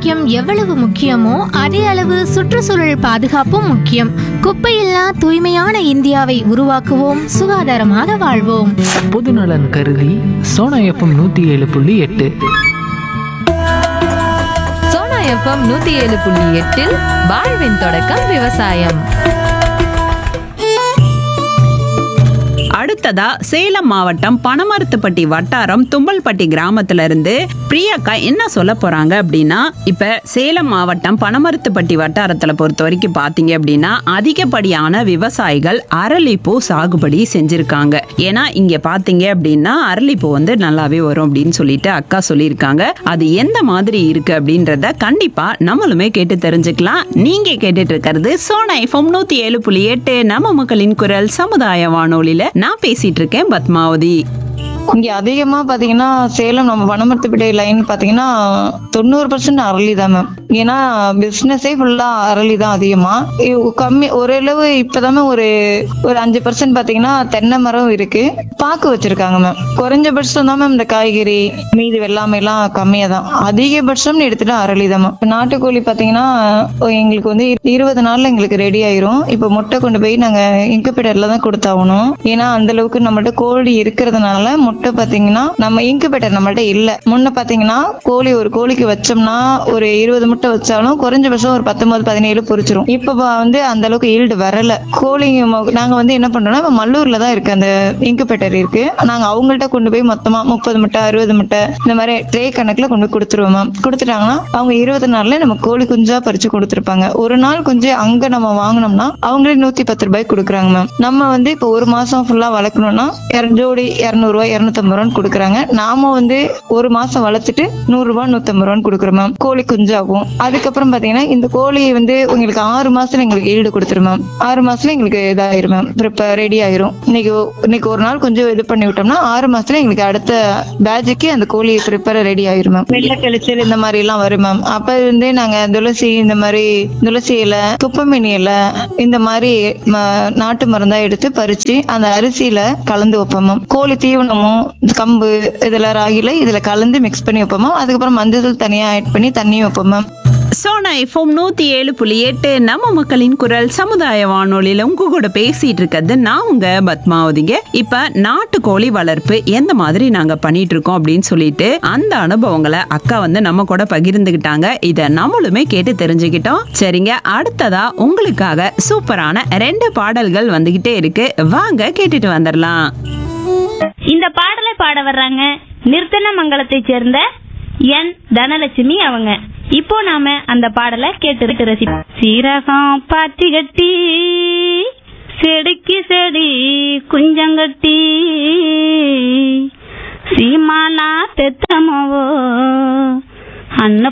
ஆரோக்கியம் எவ்வளவு முக்கியமோ அதே அளவு சுற்றுச்சூழல் பாதுகாப்பும் முக்கியம் குப்பையில்லா தூய்மையான இந்தியாவை உருவாக்குவோம் சுகாதாரமாக வாழ்வோம் பொதுநலன் கருதி சோனா எஃப்எம் நூற்றி ஏழு புள்ளி எட்டு சோனா எஃப்எம் நூத்தி ஏழு புள்ளி எட்டில் வாழ்வின் தொடக்கம் விவசாயம் அடுத்ததா சேலம் மாவட்டம் பனமரத்துப்பட்டி வட்டாரம் தும்பல்பட்டி கிராமத்துல இருந்து பிரியாக்கா என்ன சொல்ல போறாங்க அப்படின்னா இப்ப சேலம் மாவட்டம் பனமரத்துப்பட்டி வட்டாரத்துல பொறுத்த வரைக்கும் பாத்தீங்க அப்படின்னா அதிகப்படியான விவசாயிகள் அரளிப்பூ சாகுபடி செஞ்சிருக்காங்க ஏன்னா இங்க பாத்தீங்க அப்படின்னா அரளிப்பூ வந்து நல்லாவே வரும் அப்படின்னு சொல்லிட்டு அக்கா சொல்லியிருக்காங்க அது எந்த மாதிரி இருக்கு அப்படின்றத கண்டிப்பா நம்மளுமே கேட்டு தெரிஞ்சுக்கலாம் நீங்க கேட்டுட்டு இருக்கிறது சோனா எஃப்எம் நூத்தி ஏழு புள்ளி எட்டு நம்ம மக்களின் குரல் சமுதாய வானொலியில நான் பேசிட்டு இருக்கேன் பத்மாவதி இங்க அதிகமா பாத்தீங்கன்னா சேலம் நம்ம வனமரத்துப்பேட்டை லைன் பாத்தீங்கன்னா தொண்ணூறு பர்சன்ட் அரளி தான் மேம் ஏன்னா பிசினஸே ஃபுல்லா அரளி தான் அதிகமா இ- கம்மி ஓரளவு இப்பதான் ஒரு ஒரு அஞ்சு பர்சன்ட் பாத்தீங்கன்னா தென்னை மரம் இருக்கு பாக்கு வச்சிருக்காங்க மேம் குறைஞ்சபட்சம் தான் மேம் இந்த காய்கறி மீதி வெள்ளாமை எல்லாம் கம்மியா தான் அதிகபட்சம்னு எடுத்துட்டா அரளி தான் மேம் நாட்டுக்கோழி பாத்தீங்கன்னா எங்களுக்கு வந்து இருபது நாள்ல எங்களுக்கு ரெடி ஆயிரும் இப்போ முட்டை கொண்டு போய் நாங்க இன்குபேட்டர்ல தான் கொடுத்தாகணும் ஏன்னா அந்த அளவுக்கு நம்மள்ட்ட கோழி இருக்கிறதுனால முட்டை பாத்தீங்கன்னா நம்ம இன்குபேட்டர் நம்மள்ட்ட இல்ல முன்ன பாத்தீங்கன்னா கோழி ஒரு கோழிக்கு வச்சோம்னா ஒரு இருபது முட்டை வச்சாலும் குறைஞ்சபட்சம் ஒரு பத்தொன்பது பதினேழு பொரிச்சிரும் இப்ப பா- வந்து அந்த அளவுக்கு ஈல்டு வரல கோழி மொ- நாங்க வந்து என்ன பண்றோம்னா இப்ப மல்லூர்ல தான் இருக்கு அந்த இன்குபேட்டர் இருக்கு நாங்க அவங்கள்ட்ட கொண்டு போய் மொத்தமா முப்பது முட்டை அறுபது முட்டை இந்த மாதிரி ட்ரே கணக்குல கொண்டு போய் கொடுத்துருவோம் மேம் கொடுத்துட்டாங்கன்னா அவங்க இருபது நாள்ல நம்ம கோழி குஞ்சா பறிச்சு கொடுத்துருப்பாங்க ஒரு நாள் குஞ்சு அங்க நம்ம வாங்கினோம்னா அவங்களே நூத்தி பத்து ரூபாய்க்கு கொடுக்குறாங்க மேம் நம்ம வந்து இப்போ ஒரு மாசம் ஃபுல்லா வளர்க்கணும்னா இர- ஜோடி இரநூறு ரூபாய் இரநூத்தம்பது ரூபான்னு கொடுக்குறாங்க நாம வந்து ஒரு மாசம் வளர்த்துட்டு நூறு ரூபாய் நூத்தம்பது ரூபான்னு கொடுக்குறோம் மேம் கோழி குஞ்சாகும் அதுக்கப்புறம் பாத்தீங்கன்னா இந்த கோழி வந்து உங்களுக்கு ஆறு மாசத்துல எங்களுக்கு ஈடு கொடுத்துரும் மேம் ஆறு மாசத்துல எங்களுக்கு இதாயிரும் மேம் இப்போ ரெடி ஆயிரும் இன்னைக்கு ஒ- இன்னைக்கு ஒரு நாள் கொஞ்சம் இது பண்ணி விட்டோம்னா ஆறு மாசத்துல எங்களுக்கு அடுத்த பேட்சுக்கு அந்த கோழி ப்ரிப்பேர் ரெடி ஆயிரும் மேம் வெள்ளை கழிச்சல் இந்த மாதிரி எல்லாம் வரும் மேம் அப்ப இருந்தே நாங்க துளசி இந்த மாதிரி துளசி இலை குப்பமேனி இலை இந்த மாதிரி ம- நாட்டு மருந்தா எடுத்து பறிச்சு அந்த அரிசியில கலந்து வைப்போம் மேம் கோழி தீவனமும் கம்பு இதுல ராகில இதுல கலந்து மிக்ஸ் பண்ணி வைப்போம் மேம் அதுக்கப்புறம் மஞ்சள் தூள் தனியா ஆட் பண்ணி தண்ணி வைப்போம் மேம் சோனா எஃப்எம் நூத்தி ஏழு புள்ளி எட்டு நம்ம மக்களின் குரல் சமுதாய வானொலியில உங்க கூட பேசிட்டு இருக்கிறது நான் உங்க பத்மாவதிங்க இப்ப நாட்டுக்கோழி வளர்ப்பு எந்த மாதிரி நாங்க பண்ணிட்டு இருக்கோம் அப்படின்னு சொல்லிட்டு அந்த அனுபவங்களை அக்கா வந்து நம்ம கூட பகிர்ந்துகிட்டாங்க இத நம்மளுமே கேட்டு தெரிஞ்சுக்கிட்டோம் சரிங்க அடுத்ததா உங்களுக்காக சூப்பரான ரெண்டு பாடல்கள் வந்துகிட்டே இருக்கு வாங்க கேட்டுட்டு வந்துடலாம் இந்த பாடலை பாட வர்றாங்க நிர்த்தன மங்கலத்தைச் சேர்ந்த என் தனலட்சுமி அவங்க இப்போ நாம அந்த பாடலை கேட்டு ரசிப்போம் சீரகம் பாத்தி கட்டி செடிக்கு செடி குஞ்சங்கட்டி சீமானா தெத்தமவோ அன்ன